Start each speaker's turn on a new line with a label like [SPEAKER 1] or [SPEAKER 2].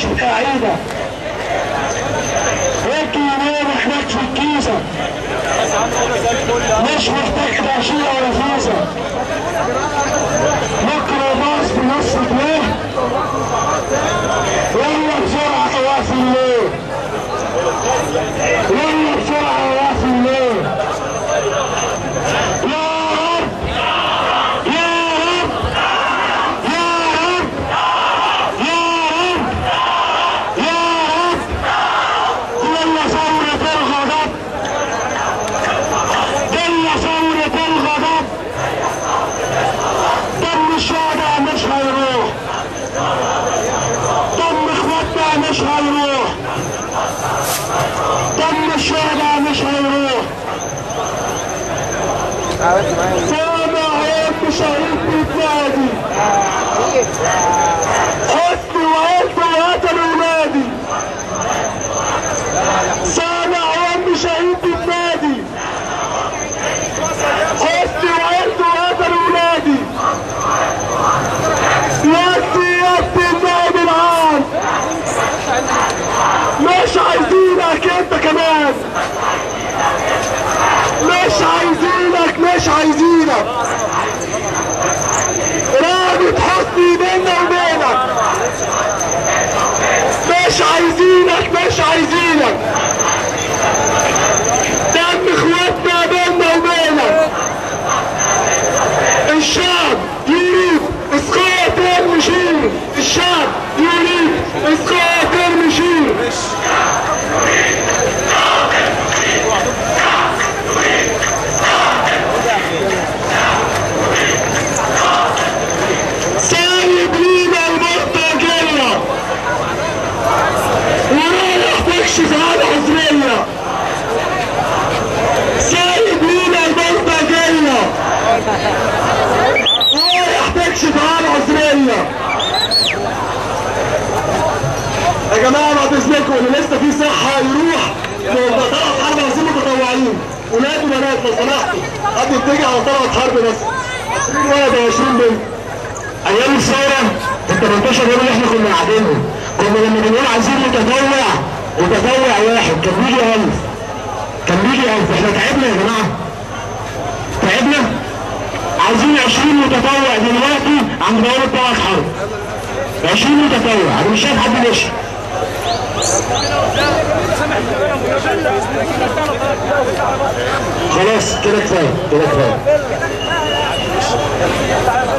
[SPEAKER 1] القاعدة انت ينام هناك في الكيسة مش محتاج تأشيرة ولا فيزا ميكروباص بنص جنيه يلا بسرعة طواف الليل يلا بسرعة طواف الليل يا رب يا رب يا رب يا رب يا رب يلا ثورة الغضب يلا ثورة الغضب دم الشهداء مش هيروح دم اخواتنا مش هيروح دم الشهداء مش هيروح سامع يا شهيد بيتنادي حسني وعيلتي وقتلوا ولادي سامع يا شهيد بيتنادي حسني وعيلتي وقتلوا ولادي يدي يدي النائب العام مش عايزينك انت كمان مش عايزينك مش عايزينك رابط حسني بيننا وبينك مش عايزينك مش عايزينك دم اخواتنا بيننا وبينك الشعب يريد اسقاط المشير الشعب يريد اسقاط المشير سايب لينا المرتجلة ورايح تكشف على العزمية سايب لينا المرتجلة رايح تكشف على العزمية يا جماعة بعد اذنكم اللي لسه فيه صحة يروح طلعت حرب عايزين متطوعين ولاد وبنات لو سمحتوا حد يتجه على طلعت حرب بس 20 ولد و20 بنت ايام الثوره ال 18 يوم اللي احنا كنا قاعدينهم كنا لما بنقول عايزين متطوع متطوع واحد كان بيجي 1000 كان بيجي 1000 احنا تعبنا يا جماعه تعبنا عايزين 20 متطوع دلوقتي عند بوابه طلعت حرب 20 متطوع انا مش شايف حد ماشي خلاص كده كفايه كده كفايه